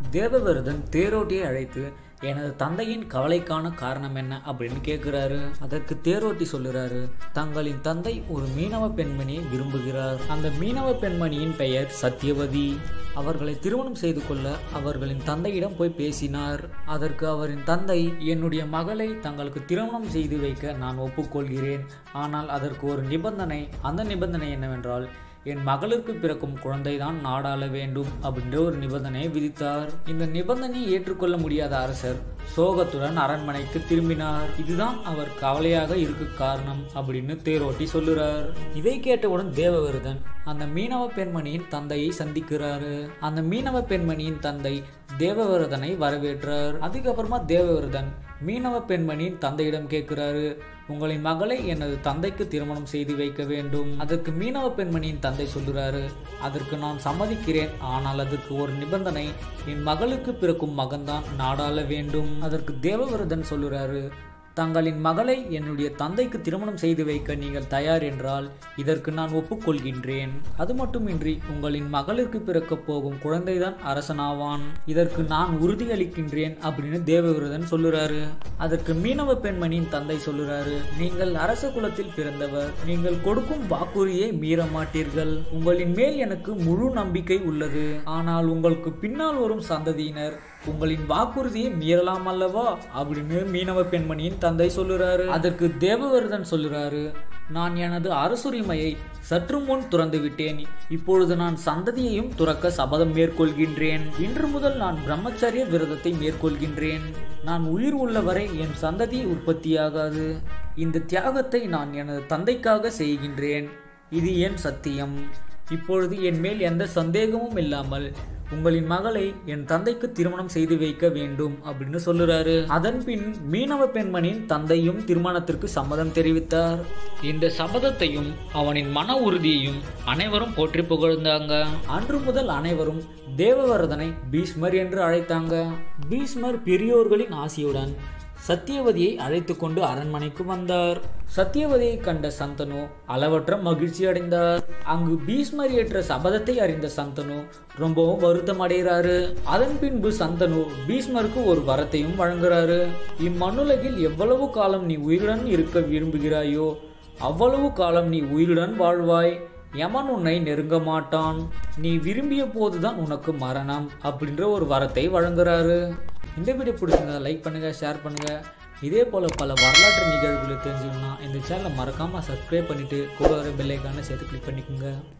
தேவவிரதன் தேரோட்டியை அழைத்து எனது தந்தையின் கவலைக்கான காரணம் என்ன அப்படின்னு கேட்குறாரு அதற்கு தேரோட்டி சொல்லுறாரு தங்களின் தந்தை ஒரு மீனவ பெண்மணியை விரும்புகிறார் அந்த மீனவ பெண்மணியின் பெயர் சத்யவதி அவர்களை திருமணம் செய்து கொள்ள அவர்களின் தந்தையிடம் போய் பேசினார் அதற்கு அவரின் தந்தை என்னுடைய மகளை தங்களுக்கு திருமணம் செய்து வைக்க நான் ஒப்புக்கொள்கிறேன் ஆனால் அதற்கு ஒரு நிபந்தனை அந்த நிபந்தனை என்னவென்றால் என் மகளுக்கு பிறக்கும் குழந்தைதான் நாடாள வேண்டும் அப்படின்ற ஒரு நிபந்தனையை விதித்தார் இந்த நிபந்தனையை ஏற்றுக்கொள்ள முடியாத அரசர் சோகத்துடன் அரண்மனைக்கு திரும்பினார் இதுதான் அவர் கவலையாக இருக்க காரணம் அப்படின்னு தேரோட்டி சொல்லுறார் இதை கேட்டவுடன் தேவவிரதன் அந்த மீனவ பெண்மணியின் தந்தையை சந்திக்கிறாரு அந்த மீனவ பெண்மணியின் தந்தை தேவவிரதனை வரவேற்றார் அதுக்கப்புறமா தேவவிரதன் மீனவ பெண்மணியின் தந்தையிடம் கேட்கிறாரு உங்களின் மகளை எனது தந்தைக்கு திருமணம் செய்து வைக்க வேண்டும் அதற்கு மீனவ பெண்மணியின் தந்தை சொல்லுறாரு அதற்கு நான் சம்மதிக்கிறேன் ஆனால் அதற்கு ஒரு நிபந்தனை என் மகளுக்கு பிறக்கும் மகன்தான் நாடாள வேண்டும் அதற்கு தேவவிரதன் சொல்லுறாரு தங்களின் மகளை என்னுடைய தந்தைக்கு திருமணம் செய்து வைக்க நீங்கள் தயார் என்றால் இதற்கு நான் ஒப்புக்கொள்கின்றேன் அது மட்டுமின்றி உங்களின் மகளுக்கு பிறக்கப் போகும் குழந்தைதான் அரசனாவான் இதற்கு நான் உறுதியளிக்கின்றேன் அப்படின்னு தேவவிரதன் சொல்லுறாரு அதற்கு மீனவ பெண்மணியின் தந்தை சொல்லுறாரு நீங்கள் அரச குலத்தில் பிறந்தவர் நீங்கள் கொடுக்கும் வாக்குறுதியை மீற மாட்டீர்கள் உங்களின் மேல் எனக்கு முழு நம்பிக்கை உள்ளது ஆனால் உங்களுக்கு பின்னால் வரும் சந்ததியினர் உங்களின் வாக்குறுதியை மீறலாம் அல்லவா அப்படின்னு மீனவ பெண்மணியின் தந்தை சொல்லுறாரு அதற்கு தேவவிரதன் சொல்லுறாரு நான் எனது அரசுரிமையை சற்று முன் துறந்து விட்டேன் இப்பொழுது நான் சந்ததியையும் துறக்க சபதம் மேற்கொள்கின்றேன் இன்று முதல் நான் பிரம்மச்சரிய விரதத்தை மேற்கொள்கின்றேன் நான் உயிர் உள்ளவரை என் சந்ததி உற்பத்தியாகாது இந்த தியாகத்தை நான் எனது தந்தைக்காக செய்கின்றேன் இது என் சத்தியம் இப்பொழுது என் மேல் எந்த சந்தேகமும் இல்லாமல் உங்களின் மகளை என் தந்தைக்கு திருமணம் செய்து வைக்க வேண்டும் அப்படின்னு சொல்லுறாரு அதன் பின் மீனவ பெண்மணியின் தந்தையும் திருமணத்திற்கு சம்மதம் தெரிவித்தார் இந்த சபதத்தையும் அவனின் மன உறுதியையும் அனைவரும் போற்றி புகழ்ந்தாங்க அன்று முதல் அனைவரும் தேவவரதனை பீஷ்மர் என்று அழைத்தாங்க பீஷ்மர் பெரியோர்களின் ஆசியுடன் சத்தியவதியை அழைத்து கொண்டு அரண்மனைக்கு வந்தார் சத்தியவதியை கண்ட சந்தனு அளவற்ற மகிழ்ச்சி அடைந்தார் அங்கு பீஷ்மர் ஏற்ற சபதத்தை அறிந்த சந்தனு ரொம்பவும் வருத்தம் அடைகிறாரு அதன் பின்பு சந்தனு பீஷ்மருக்கு ஒரு வரத்தையும் வழங்குறாரு இம்மண்ணுலகில் எவ்வளவு காலம் நீ உயிருடன் இருக்க விரும்புகிறாயோ அவ்வளவு காலம் நீ உயிருடன் வாழ்வாய் யமன் உன்னை நெருங்க மாட்டான் நீ விரும்பிய போதுதான் உனக்கு மரணம் அப்படின்ற ஒரு வரத்தை வழங்குறாரு இந்த வீடியோ பிடிச்சிருந்தா லைக் பண்ணுங்கள் ஷேர் பண்ணுங்கள் இதே போல் பல வரலாற்று நிகழ்வுகளை தெரிஞ்சுக்கணும்னா இந்த சேனலை மறக்காமல் சப்ஸ்கிரைப் பண்ணிவிட்டு கூட வர பெல்லைக்கான சேர்த்து கிளிக் பண்ணிக்கோங்க